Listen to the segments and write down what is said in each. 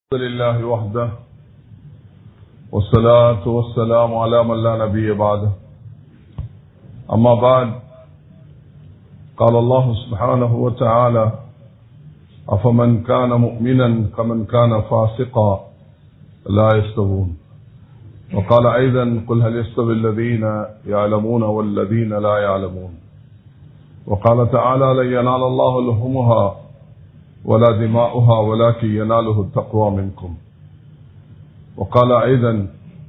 الحمد لله وحده والصلاة والسلام على من لا نبي بعده أما بعد قال الله سبحانه وتعالى أفمن كان مؤمنا كمن كان فاسقا لا يستوون وقال أيضا قل هل يستوي الذين يعلمون والذين لا يعلمون وقال تعالى لن ينال الله لحمها ولا دماؤها ولكن يناله التقوى منكم وقال أيضا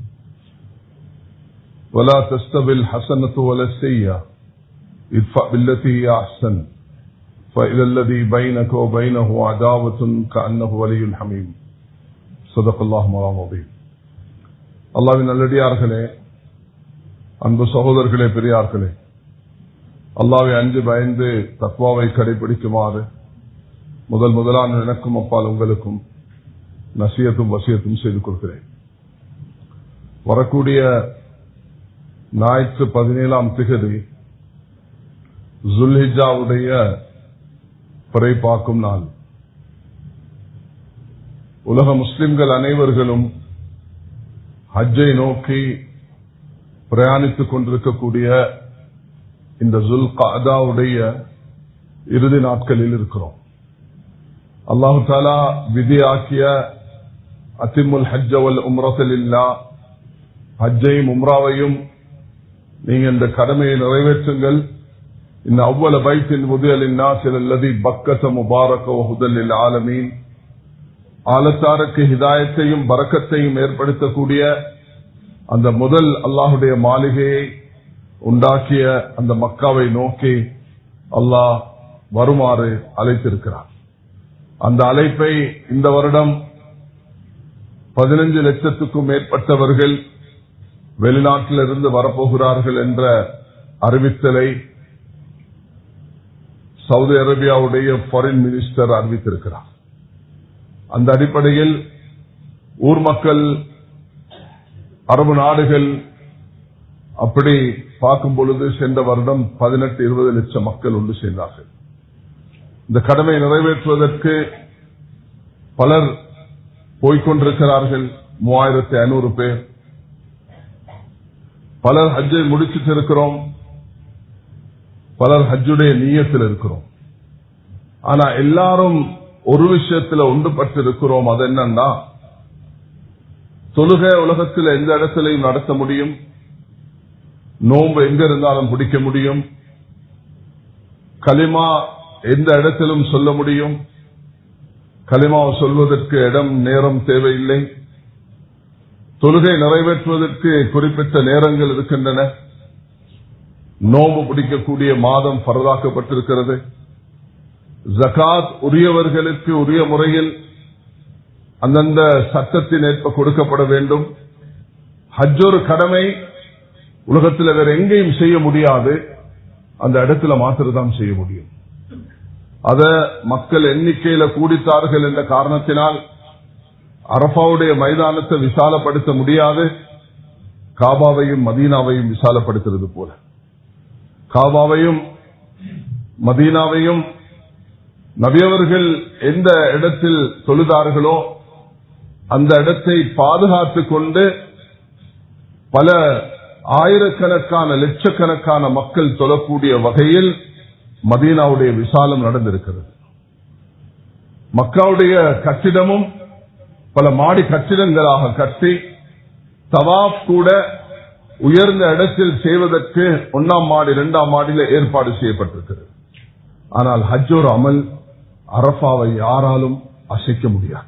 ولا تستوي الحسنة ولا السيئة ادفع بالتي هي أحسن فإلى الذي بينك وبينه عداوة كأنه ولي حميم صدق الله مولانا العظيم அல்லாவின் நல்லடியார்களே அன்பு சகோதரர்களே பெரியார்களே அல்லாவை அஞ்சு பயந்து தத்வாவை கடைபிடிக்குமாறு முதல் முதலான எனக்கும் அப்பால் உங்களுக்கும் நசியத்தும் வசியத்தும் செய்து கொள்கிறேன் வரக்கூடிய ஞாயிற்று பதினேழாம் திகதி ஜுல்ஹிஜாவுடைய பிறை பார்க்கும் நாள் உலக முஸ்லிம்கள் அனைவர்களும் ஹஜ்ஜை நோக்கி பிரயாணித்துக் கொண்டிருக்கக்கூடிய இந்த ஜுல் காதாவுடைய இறுதி நாட்களில் இருக்கிறோம் அல்லாஹு தாலா விதியாக்கிய அத்திமுல் ஹஜ்ஜவல் உம்ரத்தில் இல்லா ஹஜ்ஜையும் உம்ராவையும் நீங்க இந்த கடமையை நிறைவேற்றுங்கள் இந்த அவ்வள பைத்தின் முதலின் நாசில் அல்லது பக்கத்த முபாரக ஹுதலில் ஆலமீன் ஆலத்தாருக்கு ஹிதாயத்தையும் பறக்கத்தையும் ஏற்படுத்தக்கூடிய அந்த முதல் அல்லாஹுடைய மாளிகையை உண்டாக்கிய அந்த மக்காவை நோக்கி அல்லாஹ் வருமாறு அழைத்திருக்கிறார் அந்த அழைப்பை இந்த வருடம் பதினஞ்சு லட்சத்துக்கும் மேற்பட்டவர்கள் வெளிநாட்டிலிருந்து வரப்போகிறார்கள் என்ற அறிவித்தலை சவுதி அரேபியாவுடைய ஃபாரின் மினிஸ்டர் அறிவித்திருக்கிறார் அந்த அடிப்படையில் ஊர் மக்கள் அரபு நாடுகள் அப்படி பார்க்கும் பொழுது சென்ற வருடம் பதினெட்டு இருபது லட்சம் மக்கள் ஒன்று சேர்ந்தார்கள் இந்த கடமை நிறைவேற்றுவதற்கு பலர் போய்கொண்டிருக்கிறார்கள் மூவாயிரத்தி ஐநூறு பேர் பலர் ஹஜ்ஜை முடிச்சுட்டு இருக்கிறோம் பலர் ஹஜ்ஜுடைய நீயத்தில் இருக்கிறோம் ஆனா எல்லாரும் ஒரு விஷயத்துல ஒன்றுபட்டு இருக்கிறோம் அது என்னன்னா தொழுகை உலகத்தில் எந்த இடத்திலையும் நடத்த முடியும் நோன்பு எங்க இருந்தாலும் பிடிக்க முடியும் களிமா எந்த இடத்திலும் சொல்ல முடியும் களிமாவை சொல்வதற்கு இடம் நேரம் தேவையில்லை தொழுகை நிறைவேற்றுவதற்கு குறிப்பிட்ட நேரங்கள் இருக்கின்றன நோம்பு பிடிக்கக்கூடிய மாதம் பரதாக்கப்பட்டிருக்கிறது ஜகாத் உரியவர்களுக்கு உரிய முறையில் அந்தந்த சட்டத்தின் ஏற்ப கொடுக்கப்பட வேண்டும் ஹஜ் ஒரு கடமை உலகத்தில் வேற எங்கேயும் செய்ய முடியாது அந்த இடத்துல மாத்திரதான் செய்ய முடியும் அத மக்கள் எண்ணிக்கையில கூடித்தார்கள் என்ற காரணத்தினால் அரபாவுடைய மைதானத்தை விசாலப்படுத்த முடியாது காபாவையும் மதீனாவையும் விசாலப்படுத்துறது போல காபாவையும் மதீனாவையும் நபியவர்கள் எந்த இடத்தில் தொழுதார்களோ அந்த இடத்தை பாதுகாத்துக் கொண்டு பல ஆயிரக்கணக்கான லட்சக்கணக்கான மக்கள் தொழக்கூடிய வகையில் மதீனாவுடைய விசாலம் நடந்திருக்கிறது மக்காவுடைய கட்டிடமும் பல மாடி கட்டிடங்களாக கட்டி தவாப் கூட உயர்ந்த இடத்தில் செய்வதற்கு ஒன்னாம் மாடி இரண்டாம் மாடியில ஏற்பாடு செய்யப்பட்டிருக்கிறது ஆனால் ஹஜ்ஜோர் அமல் அரபாவை யாராலும் அசைக்க முடியாது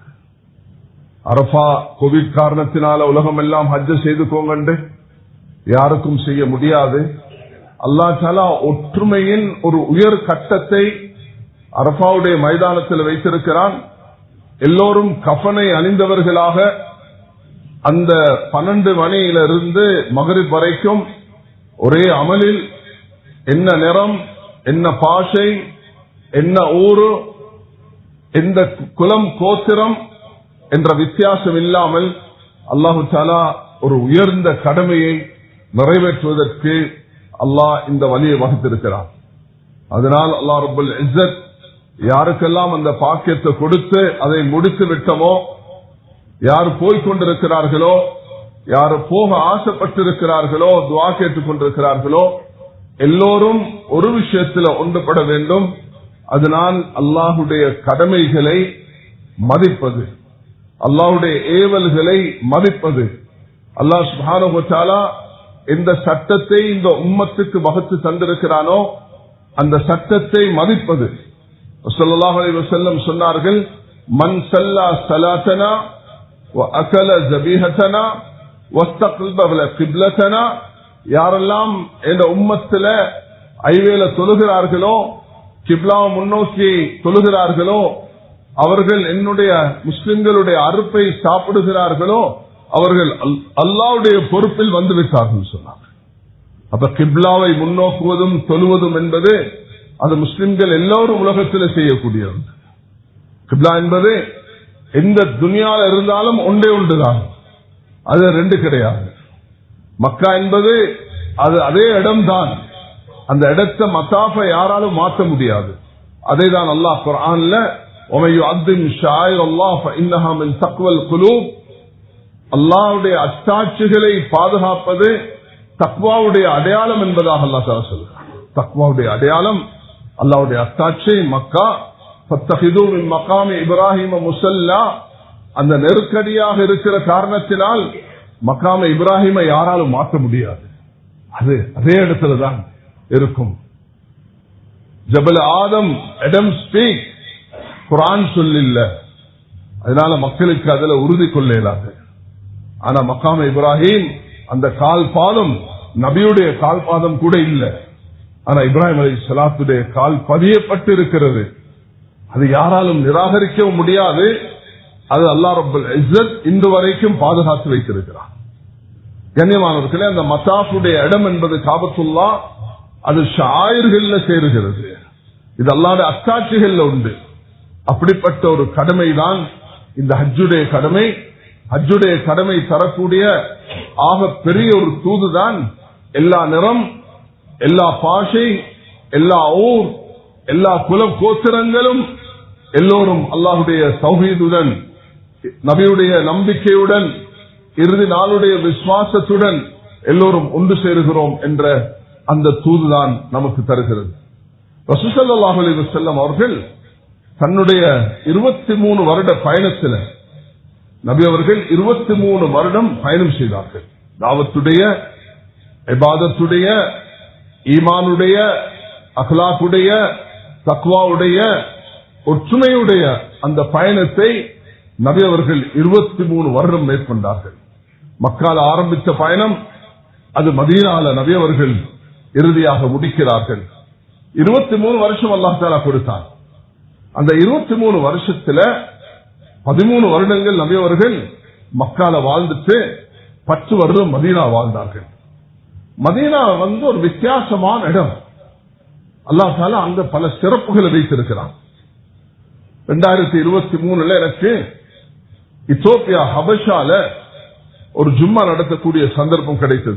அரபா கோவிட் காரணத்தினால உலகம் எல்லாம் ஹஜ்ஜ செய்து கோங்கண்டு யாருக்கும் செய்ய முடியாது அல்லா தாலா ஒற்றுமையின் ஒரு உயர் கட்டத்தை அரபாவுடைய மைதானத்தில் வைத்திருக்கிறான் எல்லோரும் கஃனை அணிந்தவர்களாக அந்த பன்னெண்டு மணியிலிருந்து மகரிப் வரைக்கும் ஒரே அமலில் என்ன நிறம் என்ன பாஷை என்ன ஊரு எந்த குலம் கோத்திரம் என்ற வித்தியாசம் இல்லாமல் அல்லாஹு தாலா ஒரு உயர்ந்த கடமையை நிறைவேற்றுவதற்கு அல்லாஹ் இந்த வழியை வகுத்திருக்கிறார் அதனால் அல்லா ரபுல் இஸ்ஸத் யாருக்கெல்லாம் அந்த பாக்கியத்தை கொடுத்து அதை முடித்து விட்டமோ யார் போய்க் கொண்டிருக்கிறார்களோ யார் போக ஆசைப்பட்டிருக்கிறார்களோ துவா கேட்டுக் கொண்டிருக்கிறார்களோ எல்லோரும் ஒரு விஷயத்தில் ஒன்றுபட வேண்டும் அதனால் அல்லாஹுடைய கடமைகளை மதிப்பது அல்லாஹுடைய ஏவல்களை மதிப்பது அல்லாஹ் சுபானுபத்தாலா எந்த சட்டத்தை இந்த உம்மத்துக்கு வகுத்து தந்திருக்கிறானோ அந்த சட்டத்தை மதிப்பது ஸல்லல்லாஹு அலைஹி வஸல்லம் சொன்னார்கள் மன் சல்லா சலாத்தனா அகல ஜபீஹத்தனா வஸ்தக்பல கிப்லத்தனா யாரெல்லாம் இந்த உம்மத்துல ஐவேல தொழுகிறார்களோ கிப்லாவை முன்னோக்கி தொழுகிறார்களோ அவர்கள் என்னுடைய முஸ்லிம்களுடைய அறுப்பை சாப்பிடுகிறார்களோ அவர்கள் அல்லாவுடைய பொறுப்பில் வந்து விட்டார்கள் சொன்னார் அப்ப கிப்லாவை முன்னோக்குவதும் தொழுவதும் என்பது அது முஸ்லிம்கள் எல்லோரும் உலகத்தில் செய்யக்கூடியது கிப்லா என்பது எந்த துனியால இருந்தாலும் ஒன்றே ஒன்றுதான் அது ரெண்டு கிடையாது மக்கா என்பது அது அதே இடம்தான் அந்த இடத்த மத்தாஃபை யாராலும் மாற்ற முடியாது அதை தான் அல்லாஹ் குரான்ல அல்லாவுடைய அத்தாட்சிகளை பாதுகாப்பது தக்வாவுடைய அடையாளம் என்பதாக அல்லா தலா சொல்கிறார் தக்வாவுடைய அடையாளம் அல்லாவுடைய அத்தாட்சி மக்கா மக்காமி இப்ராஹிம முசல்லா அந்த நெருக்கடியாக இருக்கிற காரணத்தினால் மக்காம இப்ராஹிமை யாராலும் மாற்ற முடியாது அது அதே இடத்துல தான் இருக்கும் ஜபல் ஆதம் எடம் ஸ்பீக் குரான் சொல்லில்ல அதனால மக்களுக்கு அதுல உறுதி கொள்ள இயலாது ஆனா மக்காம இப்ராஹிம் அந்த கால் பாதம் நபியுடைய கால் பாதம் கூட இல்லை ஆனா இப்ராஹிம் அலி சலாத்துடைய கால் பதியப்பட்டு இருக்கிறது அது யாராலும் நிராகரிக்கவும் முடியாது அது அல்லா ரபுல் இஸ்ஸத் இன்று வரைக்கும் பாதுகாத்து வைத்திருக்கிறார் கண்ணியமானவர்களே அந்த மசாஃபுடைய இடம் என்பது காபத்துல்லா அது ஷாயர்கள்ல சேருகிறது இது அல்லாத அத்தாட்சிகள்ல உண்டு அப்படிப்பட்ட ஒரு கடமை தான் இந்த ஹஜ்ஜுடைய கடமை ஹஜ்ஜுடைய கடமை தரக்கூடிய ஆக பெரிய ஒரு தூதுதான் எல்லா நிறம் எல்லா பாஷை எல்லா ஊர் எல்லா குல கோத்திரங்களும் எல்லோரும் அல்லாஹுடைய சௌஹீதுடன் நபியுடைய நம்பிக்கையுடன் இறுதி நாளுடைய விசுவாசத்துடன் எல்லோரும் ஒன்று சேருகிறோம் என்ற அந்த தூதுதான் நமக்கு தருகிறது ரசூசல்லாஹ் அலி வசல்லம் அவர்கள் தன்னுடைய இருபத்தி மூணு வருட பயணத்தில் நபி அவர்கள் இருபத்தி மூணு வருடம் பயணம் செய்தார்கள் தாவத்துடைய எபாதத்துடைய ஈமானுடைய அஹ்லாக்குடைய தக்வாவுடைய ஒற்றுமையுடைய அந்த பயணத்தை நபி அவர்கள் இருபத்தி மூணு வருடம் மேற்கொண்டார்கள் மக்கால் ஆரம்பித்த பயணம் அது மதீனால நபி அவர்கள் இறுதியாக முடிக்கிறார்கள் இருபத்தி மூணு வருஷம் அல்லாஹாலா கொடுத்தார் அந்த இருபத்தி மூணு வருஷத்துல பதிமூணு வருடங்கள் நபி அவர்கள் மக்கால வாழ்ந்துட்டு பத்து வருடம் மதீனா வாழ்ந்தார்கள் மதீனா வந்து ஒரு வித்தியாசமான இடம் அல்லாஹால அங்க பல சிறப்புகளை வைத்திருக்கிறான் ரெண்டாயிரத்தி இருபத்தி மூணுல எனக்கு இத்தோப்பியா ஹபஷால ஒரு ஜும்மா நடத்தக்கூடிய சந்தர்ப்பம் கிடைத்தது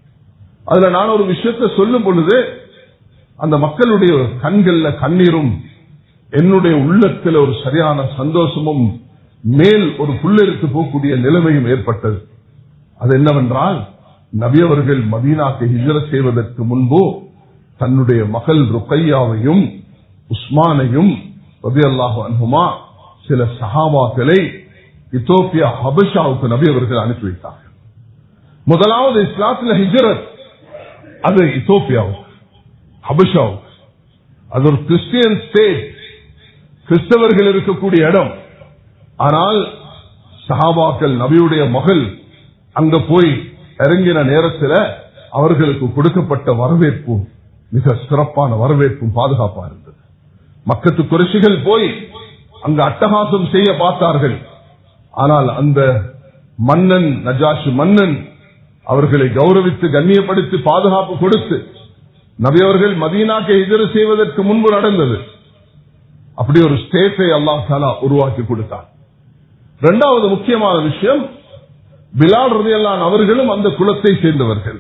அதுல நான் ஒரு விஷயத்தை சொல்லும் பொழுது அந்த மக்களுடைய கண்கள்ல கண்ணீரும் என்னுடைய உள்ளத்தில் ஒரு சரியான சந்தோஷமும் மேல் ஒரு புல்லெடுத்து போகக்கூடிய நிலைமையும் ஏற்பட்டது அது என்னவென்றால் நபியவர்கள் மதீனாக்கு ஹிஜர செய்வதற்கு முன்பு தன்னுடைய மகள் ருக்கையாவையும் உஸ்மானையும் ரபியல்லாஹு அன்புமா சில சஹாபாக்களை இத்தோப்பியா ஹபஷாவுக்கு நபி அவர்கள் அனுப்பி வைத்தார்கள் முதலாவது இஸ்லாத்தில் ஹிஜரத் அது இத்தோப்பியாவுக்கு ஹபஷாவுக்கு அது ஒரு கிறிஸ்டியன் ஸ்டேட் கிறிஸ்தவர்கள் இருக்கக்கூடிய இடம் ஆனால் சஹாபாக்கள் நபியுடைய மகள் அங்க போய் இறங்கின நேரத்தில் அவர்களுக்கு கொடுக்கப்பட்ட வரவேற்பு மிக சிறப்பான வரவேற்பும் பாதுகாப்பா இருந்தது மக்கத்து குறைசிகள் போய் அங்கு அட்டகாசம் செய்ய பார்த்தார்கள் ஆனால் அந்த மன்னன் நஜாஷு மன்னன் அவர்களை கௌரவித்து கண்ணியப்படுத்தி பாதுகாப்பு கொடுத்து நபியவர்கள் மதீனாக்கு எதிர செய்வதற்கு முன்பு நடந்தது அப்படி ஒரு ஸ்டேட்டை அல்லாஹ் தாலா உருவாக்கி கொடுத்தார் இரண்டாவது முக்கியமான விஷயம் பிலால் ரதியல்லான் அவர்களும் அந்த குலத்தை சேர்ந்தவர்கள்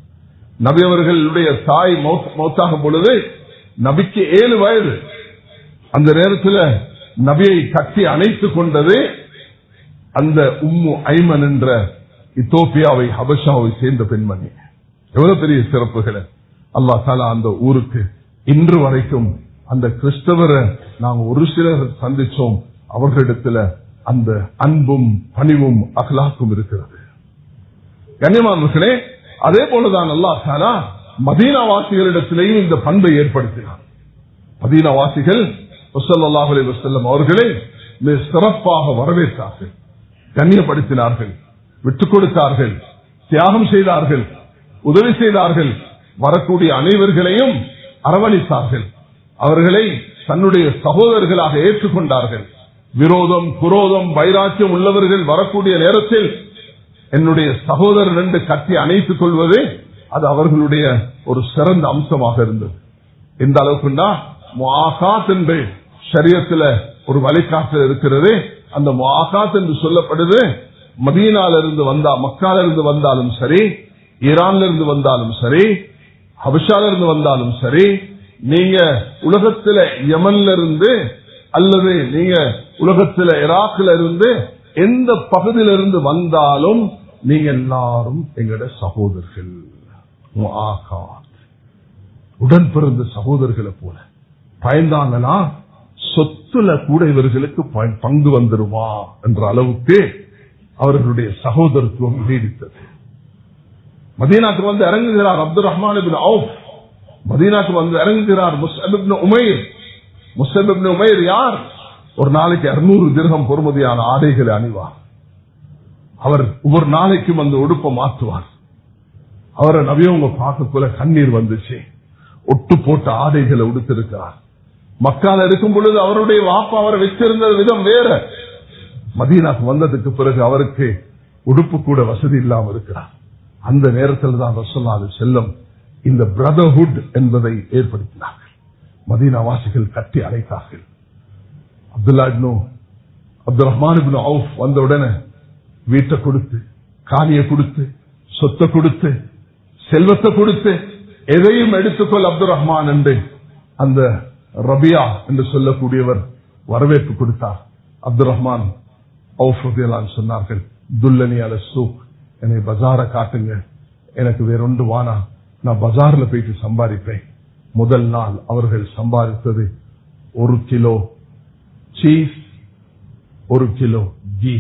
நபி அவர்களுடைய தாய் மௌத்தாகும் பொழுது நபிக்கு ஏழு வயது அந்த நேரத்தில் நபியை கட்டி அணைத்துக் கொண்டது அந்த உம்மு ஐமன் என்ற இத்தோப்பியாவை ஹபஷாவை சேர்ந்த பெண்மணி எவ்வளவு பெரிய சிறப்புகளை அல்லா தாலா அந்த ஊருக்கு இன்று வரைக்கும் அந்த கிறிஸ்தவரை நாங்க ஒரு சிலர் சந்திச்சோம் அவர்களிடத்துல அந்த அன்பும் பணிவும் அகலாக்கும் இருக்கிறது கண்ணியமானவர்களே அதே போலதான் அல்லா தாலா மதீனா வாசிகளிடத்திலேயும் இந்த பண்பை ஏற்படுத்தினார் மதீனா வாசிகள் வசல்லாஹ் அலி வசல்லம் அவர்களை மிக சிறப்பாக வரவேற்றார்கள் கண்ணியப்படுத்தினார்கள் விட்டுக் கொடுத்தார்கள் தியாகம் செய்தார்கள் உதவி செய்தார்கள் வரக்கூடிய அனைவர்களையும் அரவணைத்தார்கள் அவர்களை தன்னுடைய சகோதரர்களாக ஏற்றுக்கொண்டார்கள் விரோதம் குரோதம் வைராக்கியம் உள்ளவர்கள் வரக்கூடிய நேரத்தில் என்னுடைய சகோதரர் என்று கட்டி அணைத்துக் கொள்வது அது அவர்களுடைய ஒரு சிறந்த அம்சமாக இருந்தது எந்த அளவுக்குன்னா முஆகாத் என்று சரியத்துல ஒரு வழிகாட்டல் இருக்கிறது அந்த முஆகாத் என்று சொல்லப்படுது மதீனால இருந்து வந்தா மக்கால இருந்து வந்தாலும் சரி ஈரான்ல இருந்து வந்தாலும் சரி ஹபிஷால இருந்து வந்தாலும் சரி நீங்க உலகத்துல யமன்ல இருந்து அல்லது நீங்க உலகத்துல ஈராக்ல இருந்து எந்த பகுதியிலிருந்து வந்தாலும் நீங்க எல்லாரும் எங்கட சகோதரர்கள் முஆகாத். உடன் பிறந்த சகோதரர்களை போல பயந்தாங்கன்னா சொத்துல கூட இவர்களுக்கு ப- பங்கு வந்துருமா என்ற அளவுக்கு அவர்களுடைய சகோதரத்துவம் நீடித்தது மதீனாக்கு வந்து இறங்குகிறார் அப்துல் ரஹ்மான் இப்னு அவுஃப் மதீனாக்கு வந்து இறங்குகிறார் முஸ்அப் இப்னு உமைர் முஸ்அப் இப்னு உமைர் யார் ஒரு நாளைக்கு 200 திரகம் பொறுமதியான ஆடைகளை அணிவார் அவர் ஒவ்வொரு நாளைக்கும் அந்த உடுப்பை மாற்றுவார் அவரை நவியவங்க பார்க்கக்குள்ள கண்ணீர் வந்துச்சு ஒட்டு போட்ட ஆடைகளை உடுத்திருக்கிறார் மக்கால இருக்கும் பொழுது அவருடைய வாப்பா அவரை வச்சிருந்த விதம் வேற மதீனாக்கு வந்ததுக்கு பிறகு அவருக்கு உடுப்பு கூட வசதி இல்லாம இருக்கிறார் அந்த நேரத்தில் தான் ரசோல்லாது செல்லம் இந்த பிரதர்ஹுட் என்பதை ஏற்படுத்தினார்கள் மதீனா வாசிகள் கட்டி அழைத்தார்கள் Abdullah ibn Abdul Rahman ibn Awf வந்த உடனே வீட்டை கொடுத்து காணியை கொடுத்து சொத்தை கொடுத்து செல்வத்தை கொடுத்து எதையும் எடுத்துக்கொள் அப்துல் ரஹ்மான் என்று அந்த ரபியா என்று சொல்லக்கூடியவர் வரவேற்பு கொடுத்தார் அப்துல் ரஹ்மான் அவுஃப் ரலியல்லாஹு அன்ஹு சொன்னார்கள் துல்லனி அல சூக் என்னை பஜார காட்டுங்க எனக்கு வேறொன்று வானா நான் பஜார்ல போயிட்டு சம்பாதிப்பேன் முதல் நாள் அவர்கள் சம்பாதித்தது ஒரு கிலோ சீஸ் ஒரு கிலோ கீ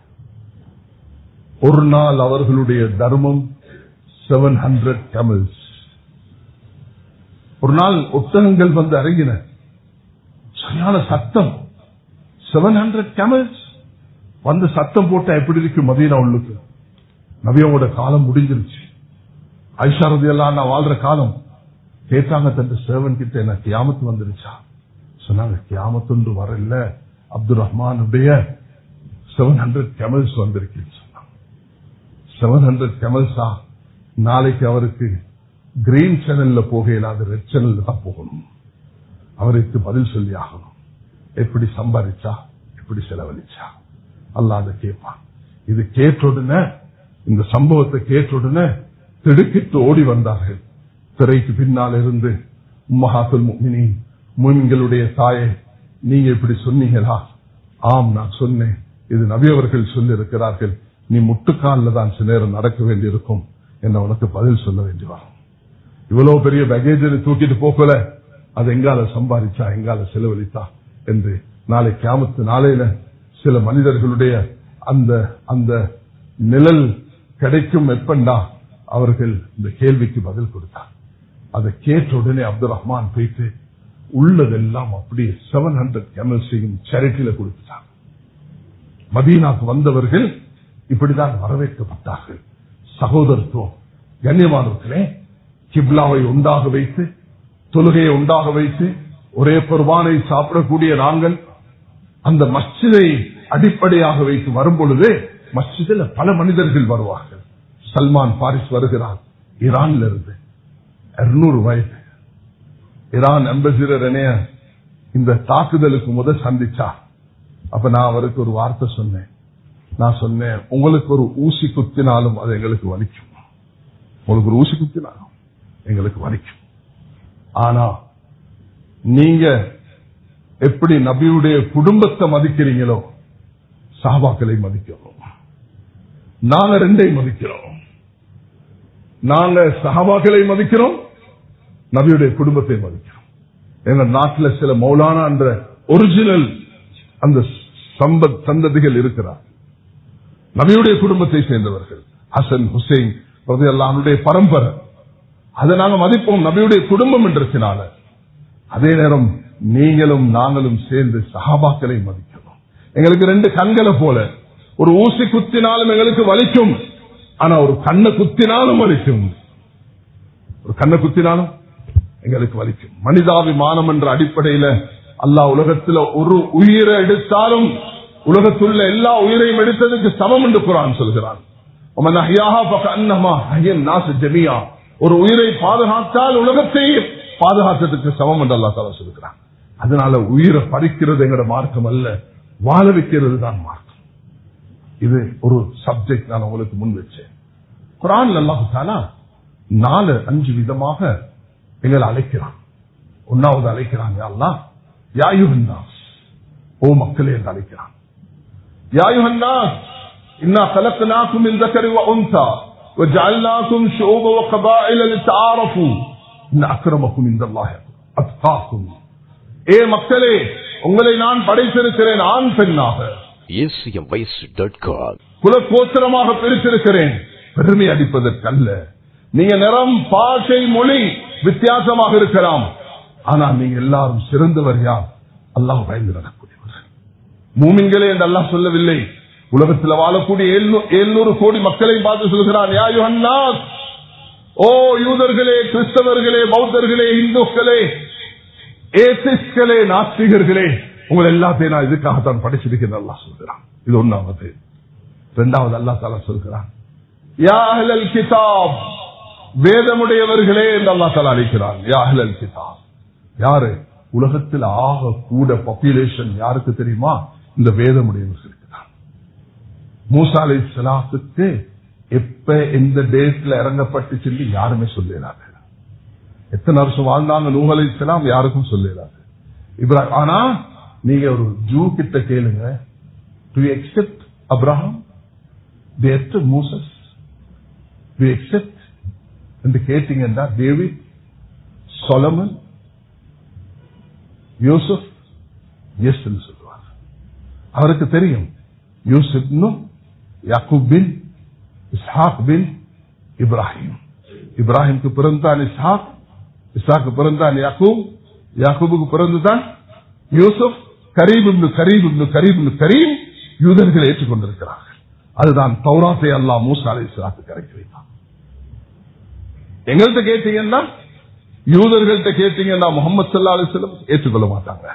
ஒரு நாள் அவர்களுடைய தர்மம் செவன் ஹண்ட்ரட் கமல்ஸ் ஒரு நாள் ஒட்டகங்கள் வந்து இறங்கின சரியான சத்தம் செவன் ஹண்ட்ரட் கமல்ஸ் வந்து சத்தம் போட்டா எப்படி இருக்கு மதியனா உள்ளுக்கு நபியோட காலம் முடிஞ்சிருச்சு ஐஷா ரதி எல்லாம் நான் வாழ்ற காலம் கேட்டாங்க தன் சேவன் கிட்ட என்ன கியாமத்து வந்துருச்சா சொன்னாங்க கியாமத்து வரல அப்துல் ரஹ்மானுடைய செவன் ஹண்ட்ரட் கெமல்ஸ் வந்திருக்குன்னு சொன்னாங்க செவன் ஹண்ட்ரட் கெமல்ஸா நாளைக்கு அவருக்கு கிரீன் சேனல்ல போக இல்லாத ரெட் சேனல்ல தான் போகணும் அவருக்கு பதில் சொல்லி ஆகணும் எப்படி சம்பாதிச்சா எப்படி செலவழிச்சா அல்லாத கேட்பான் இது கேட்ட உடனே இந்த சம்பவத்தை கேட்ட உடனே திடுக்கிட்டு ஓடி வந்தார்கள் திரைக்கு பின்னால் இருந்து உம்மஹாத்துல் முஃமினீன் மூமின்களுடைய தாயே நீங்க இப்படி சொன்னீங்களா ஆம் நான் சொன்னேன் இது நபி அவர்கள் சொல்லி இருக்கிறார்கள் நீ முட்டுக்காலில் தான் சில நேரம் நடக்க வேண்டியிருக்கும் என்ன உனக்கு பதில் சொல்ல வேண்டி வரும் இவ்வளவு பெரிய பேகேஜ் தூக்கிட்டு போகல அது எங்கால சம்பாதிச்சா எங்கால செலவழித்தா என்று நாளை கியாமத்து நாளையில சில மனிதர்களுடைய அந்த அந்த நிழல் கிடைக்கும் எப்பண்டா அவர்கள் இந்த கேள்விக்கு பதில் கொடுத்தார் அதை கேட்ட உடனே அப்துல் ரஹ்மான் போயிட்டு உள்ளதெல்லாம் அப்படியே செவன் ஹண்ட்ரட் கேமல்ஸையும் சேரிட்டியில கொடுத்துட்டாங்க மதீனாக்கு வந்தவர்கள் இப்படிதான் வரவேற்கப்பட்டார்கள் சகோதரத்துவம் கண்ணியமானவர்களே கிப்லாவை உண்டாக வைத்து தொழுகையை உண்டாக வைத்து ஒரே குர்பானை சாப்பிடக்கூடிய நாங்கள் அந்த மஸ்ஜிதை அடிப்படையாக வைத்து வரும் பொழுது மஸ்ஜிதில் பல மனிதர்கள் வருவார்கள் சல்மான் பாரிஸ் வருகிறார் ஈரான்ல இருந்து இருநூறு வயது ஈரான் அம்பசிடர் என்னைய இந்த தாக்குதலுக்கு முதல் சந்திச்சா அப்ப நான் அவருக்கு ஒரு வார்த்தை சொன்னேன் நான் சொன்னேன் உங்களுக்கு ஒரு ஊசி குத்தினாலும் அது எங்களுக்கு வலிக்கும் உங்களுக்கு ஒரு ஊசி குத்தினாலும் எங்களுக்கு வலிக்கும் ஆனா நீங்க எப்படி நபியுடைய குடும்பத்தை மதிக்கிறீங்களோ சஹாபாக்களை மதிக்கிறோம் நாங்க ரெண்டையும் மதிக்கிறோம் நாங்க சஹாபாக்களை மதிக்கிறோம் நபியுடைய குடும்பத்தை மதிக்கிறோம் எங்க நாட்டில் சில மௌலானா என்ற ஒரிஜினல் அந்த சம்பத் சந்ததிகள் இருக்கிறார் நபியுடைய குடும்பத்தை சேர்ந்தவர்கள் ஹசன் ஹுசைன் அல்லாஹனுடைய பரம்பரை அதை நாங்க மதிப்போம் நபியுடைய குடும்பம் என்றதுனால அதே நேரம் நீங்களும் நாங்களும் சேர்ந்து சஹாபாக்களை மதிக்கணும் எங்களுக்கு ரெண்டு கண்களை போல ஒரு ஊசி குத்தினாலும் எங்களுக்கு வலிக்கும் ஆனா ஒரு கண்ணை குத்தினாலும் வலிக்கும் ஒரு கண்ணை குத்தினாலும் எங்களுக்கு வலிக்கும் மனிதாபிமானம் என்ற அடிப்படையில அல்லாஹ் உலகத்துல ஒரு உயிரை எடுத்தாலும் உலகத்துள்ள எல்லா உயிரையும் எடுத்ததுக்கு சமம் என்று குரான் சொல்கிறான் ஒரு உயிரை பாதுகாத்தால் உலகத்தை பாதுகாத்ததுக்கு சமம் என்று அல்லா தாலா சொல்கிறான் அதனால உயிரை பறிக்கிறது எங்கட மார்க்கம் அல்ல வாழ வைக்கிறது தான் மார்க்கம் இது ஒரு சப்ஜெக்ட் நான் உங்களுக்கு முன் வச்சேன் குரான் அல்லாஹு தாலா நாலு அஞ்சு விதமாக எங்களை அழைக்கிறான் ஒன்னாவது அழைக்கிறாங்க அல்லா யாயுகன்னாஸ் ஓ மக்களே என்று அழைக்கிறான் யாயுகன்னாஸ் இன்னா خلقناكم من ذكر وانثى وجعلناكم شعوبا وقبائل لتعارفوا ان اكرمكم عند الله اتقاكم ஏ மக்களே உங்களை நான் படைத்திருக்கிறேன் ஆண் பெண்ணாக குலக்கோத்திரமாக பிரித்திருக்கிறேன் பெருமை அடிப்பதற்கல்ல நீங்க நிறம் பாஷை மொழி வித்தியாசமாக இருக்கலாம் ஆனா நீங்க எல்லாரும் சிறந்தவர் யார் அல்லாஹ் பயந்து நடக்கூடியவர் மூமின்களே என்று அல்லாஹ் சொல்லவில்லை உலகத்தில் வாழக்கூடிய எழுநூறு கோடி மக்களை பார்த்து சொல்கிறான் யாயுஹன்னாஸ் ஓ யூதர்களே கிறிஸ்தவர்களே பௌத்தர்களே இந்துக்களே ஏசிஸ்களே நாஸ்திகர்களே உங்களை எல்லாத்தையும் நான் இதுக்காகத்தான் படிச்சிருக்கிறேன் அல்லா சொல்கிறான் இது ஒன்னாவது இரண்டாவது அல்லா தாலா சொல்கிறான் யாஹலல் கிதாப் வேதமுடையவர்களே என்று அல்லா தாலா அழைக்கிறான் யாஹலல் கிதாப் யாரு உலகத்தில் ஆக கூட பாப்புலேஷன் யாருக்கு தெரியுமா இந்த வேதமுடையவர்களுக்கு தான் மூசா அலை சலாத்துக்கு எப்ப எந்த டேட்ல இறங்கப்பட்டு சொல்லி யாருமே சொல்லிடாது எத்தனை வருஷம் வாழ்ந்தாங்க நூகலை இஸ்லாம் யாருக்கும் சொல்லிடாது இப்ராஹிம் ஆனா நீங்க ஒரு ஜூ கிட்ட கேளுங்க டு எக்ஸெப்ட் அப்ராஹம் தி எஸ்ட் மூசஸ் டு எக்ஸெப்ட் என்று கேட்டீங்கன்னா டேவிட் சொலமன் யூசுப் எஸ் என்று சொல்லுவார் அவருக்கு தெரியும் யூசுப் யாக்கூப் பின் இஸ்ஹாக் பின் இப்ராஹிம் இப்ராஹிம்க்கு பிறந்தான் இஸ்ஹாக் இஸ்ஹாக்கு பிறந்தான் யாக்கூப் யாக்கூபுக்கு பிறந்துதான் யூசுப் கரீப் கரீப் கரீப் கரீம் யூதர்களை ஏற்றுக்கொண்டிருக்கிறார்கள் அதுதான் தௌராத்தை அல்லா மூசா அலி இஸ்லாத்துக்கு இறக்கி வைத்தான் எங்கள்கிட்ட கேட்டீங்கன்னா யூதர்கள்ட்ட கேட்டீங்கன்னா முகமது சல்லா அலிஸ்லம் ஏற்றுக்கொள்ள மாட்டாங்க